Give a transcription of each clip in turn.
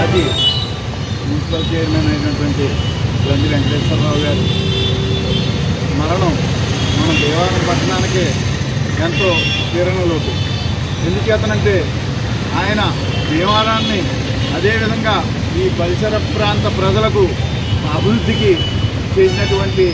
మాజీ municipal chairman అయినటువంటి గండి వెంకటేశ్వరరావు గారు మరణం మన దేవాలయం పట్టణానికి ఎంతో తీరనలోటు ఎందుచేతనంటే ఆయన దేవాలయాన్ని అదేవిధంగా ఈ పరిసర ప్రాంత ప్రజలకు అభివృద్ధికి చేసినటువంటి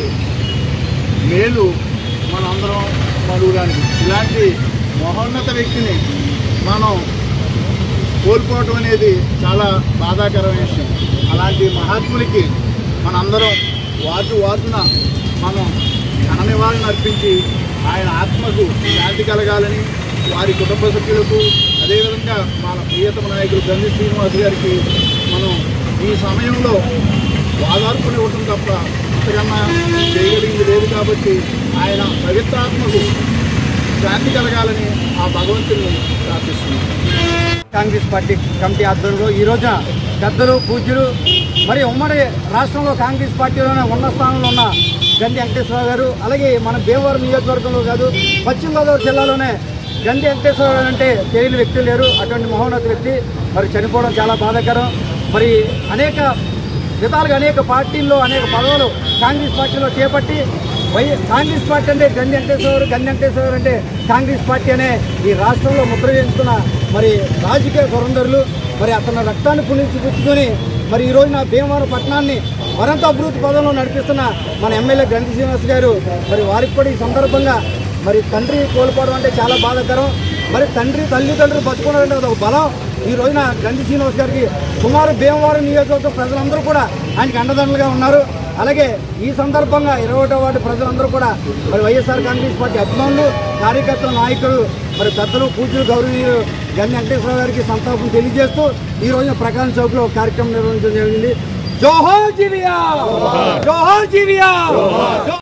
మేలు మనందరం మరుగుడానికి ఇలాంటి మహోన్నత వ్యక్తిని మనం కోల్పోవటం అనేది చాలా బాధాకరమైన విషయం అలాంటి మహాత్ములకి మనందరం వార్డు వార్డున మనం ఘన నివాళులు అర్పించి ఆయన ఆత్మకు శాంతి కలగాలని వారి కుటుంబ సభ్యులకు అదేవిధంగా మన ప్రియతమ నాయకులు గంధి శ్రీనివాస్ గారికి మనం ఈ సమయంలో వాదార్పుని ఇవ్వటం తప్ప అంతకన్నా చేయగలిగింది లేదు కాబట్టి ఆయన పవిత్రాత్మకు శాంతి కలగాలని ఆ భగవంతుని ప్రార్థిస్తున్నాను కాంగ్రెస్ పార్టీ కమిటీ ఆధ్వర్యంలో ఈ రోజున పెద్దలు పూజ్యులు మరి ఉమ్మడి రాష్ట్రంలో కాంగ్రెస్ పార్టీలోనే ఉన్న స్థానంలో ఉన్న గండి వెంకటేశ్వరరావు గారు అలాగే మన భీమవరం నియోజకవర్గంలో కాదు పశ్చిమ గోదావరి జిల్లాలోనే గండి వెంకటేశ్వరరావు గారు అంటే తెలియని వ్యక్తి లేరు అటువంటి మహోన్నత వ్యక్తి మరి చనిపోవడం చాలా బాధాకరం మరి అనేక విధాలుగా అనేక పార్టీల్లో అనేక పదవులు కాంగ్రెస్ పార్టీలో చేపట్టి వై కాంగ్రెస్ పార్టీ అంటే గండి వెంకటేశ్వర గండి వెంకటేశ్వర అంటే కాంగ్రెస్ పార్టీ అనే ఈ రాష్ట్రంలో ముద్ర వేస్తున్న మరి రాజకీయ దురంధరులు మరి అతని రక్తాన్ని పుణించుకుని మరి ఈ రోజున భీమవరం పట్టణాన్ని మరింత అభివృద్ధి పదంలో నడిపిస్తున్న మన ఎమ్మెల్యే గంటి శ్రీనివాస్ గారు మరి వారికి కూడా ఈ సందర్భంగా మరి తండ్రి కోల్పోవడం అంటే చాలా బాధాకరం మరి తండ్రి తల్లిదండ్రులు బతుకున్నారంటే అదొక బలం ఈ రోజున గంధి శ్రీనివాస్ గారికి సుమారు భీమవరం నియోజకవర్గం ప్రజలందరూ కూడా ఆయనకి అండదండలుగా ఉన్నారు అలాగే ఈ సందర్భంగా ఇరవై ఒకటో వార్డు ప్రజలందరూ కూడా మరి వైఎస్ఆర్ కాంగ్రెస్ పార్టీ అభిమానులు కార్యకర్తల నాయకులు మరి పెద్దలు పూజలు గౌరవనీయులు గంధి వెంకటేశ్వర గారికి సంతాపం తెలియజేస్తూ ఈ రోజున ప్రకాశం చౌక్లో కార్యక్రమం నిర్వహించడం జరిగింది జోహో జీవియా జోహో జీవియా